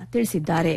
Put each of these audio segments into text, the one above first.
ತಿಳಿಸಿದ್ದಾರೆ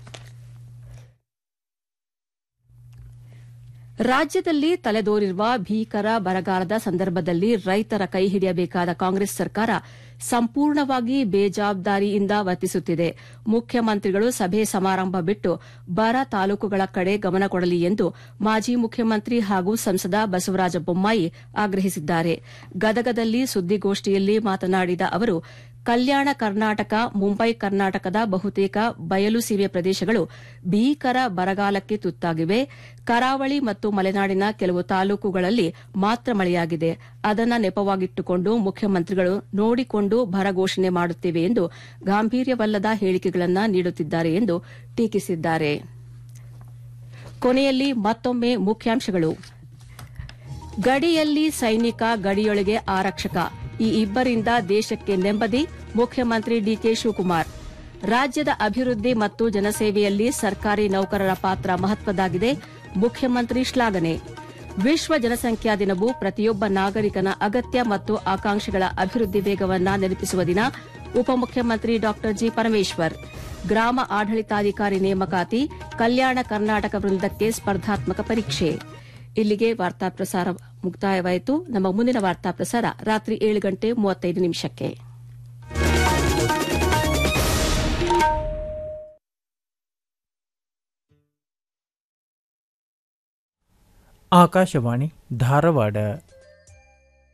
ರಾಜ್ಯದಲ್ಲಿ ತಲೆದೋರಿರುವ ಭೀಕರ ಬರಗಾಲದ ಸಂದರ್ಭದಲ್ಲಿ ರೈತರ ಕೈ ಹಿಡಿಯಬೇಕಾದ ಕಾಂಗ್ರೆಸ್ ಸರ್ಕಾರ ಸಂಪೂರ್ಣವಾಗಿ ಬೇಜವಾಬ್ದಾರಿಯಿಂದ ವರ್ತಿಸುತ್ತಿದೆ ಮುಖ್ಯಮಂತ್ರಿಗಳು ಸಭೆ ಸಮಾರಂಭ ಬಿಟ್ಟು ಬರ ತಾಲೂಕುಗಳ ಕಡೆ ಗಮನ ಕೊಡಲಿ ಎಂದು ಮಾಜಿ ಮುಖ್ಯಮಂತ್ರಿ ಹಾಗೂ ಸಂಸದ ಬಸವರಾಜ ಬೊಮ್ಮಾಯಿ ಆಗ್ರಹಿಸಿದ್ದಾರೆ ಗದಗದಲ್ಲಿ ಸುದ್ದಿಗೋಷ್ಠಿಯಲ್ಲಿ ಮಾತನಾಡಿದ ಅವರು ಕಲ್ಯಾಣ ಕರ್ನಾಟಕ ಮುಂಬೈ ಕರ್ನಾಟಕದ ಬಹುತೇಕ ಬಯಲು ಸೀಮೆ ಪ್ರದೇಶಗಳು ಭೀಕರ ಬರಗಾಲಕ್ಕೆ ತುತ್ತಾಗಿವೆ ಕರಾವಳಿ ಮತ್ತು ಮಲೆನಾಡಿನ ಕೆಲವು ತಾಲೂಕುಗಳಲ್ಲಿ ಮಾತ್ರ ಮಳೆಯಾಗಿದೆ ಅದನ್ನ ನೆಪವಾಗಿಟ್ಟುಕೊಂಡು ಮುಖ್ಯಮಂತ್ರಿಗಳು ನೋಡಿಕೊಂಡು ಬರ ಘೋಷಣೆ ಮಾಡುತ್ತೇವೆ ಎಂದು ಗಾಂಭೀರ್ಯವಲ್ಲದ ಹೇಳಿಕೆಗಳನ್ನು ನೀಡುತ್ತಿದ್ದಾರೆ ಎಂದು ಟೀಕಿಸಿದ್ದಾರೆ ಕೊನೆಯಲ್ಲಿ ಮತ್ತೊಮ್ಮೆ ಮುಖ್ಯಾಂಶಗಳು ಗಡಿಯಲ್ಲಿ ಸೈನಿಕ ಗಡಿಯೊಳಗೆ ಆರಕ್ಷಕ ಈ ಇಬ್ಬರಿಂದ ದೇಶಕ್ಕೆ ನೆಮ್ಮದಿ ಮುಖ್ಯಮಂತ್ರಿ ಡಿಕೆ ಶಿವಕುಮಾರ್ ರಾಜ್ಯದ ಅಭಿವೃದ್ಧಿ ಮತ್ತು ಜನಸೇವೆಯಲ್ಲಿ ಸರ್ಕಾರಿ ನೌಕರರ ಪಾತ್ರ ಮಹತ್ವದಾಗಿದೆ ಮುಖ್ಯಮಂತ್ರಿ ಶ್ಲಾಘನೆ ವಿಶ್ವ ಜನಸಂಖ್ಯಾ ದಿನವು ಪ್ರತಿಯೊಬ್ಬ ನಾಗರಿಕನ ಅಗತ್ಯ ಮತ್ತು ಆಕಾಂಕ್ಷೆಗಳ ಅಭಿವೃದ್ಧಿ ವೇಗವನ್ನ ನೆನಪಿಸುವ ದಿನ ಉಪಮುಖ್ಯಮಂತ್ರಿ ಡಾ ಜಿ ಪರಮೇಶ್ವರ್ ಗ್ರಾಮ ಆಡಳಿತಾಧಿಕಾರಿ ನೇಮಕಾತಿ ಕಲ್ಯಾಣ ಕರ್ನಾಟಕ ವೃಂದಕ್ಕೆ ಸ್ಪರ್ಧಾತ್ಮಕ ಪರೀಕ್ಷೆ ಇಲ್ಲಿಗೆ ವಾರ್ತಾ ಪ್ರಸಾರ ಮುಕ್ತಾಯವಾಯಿತು ನಮ್ಮ ಮುಂದಿನ ವಾರ್ತಾ ಪ್ರಸಾರ ರಾತ್ರಿ ಏಳು ಗಂಟೆ ಮೂವತ್ತೈದು ನಿಮಿಷಕ್ಕೆ ಆಕಾಶವಾಣಿ ಧಾರವಾಡ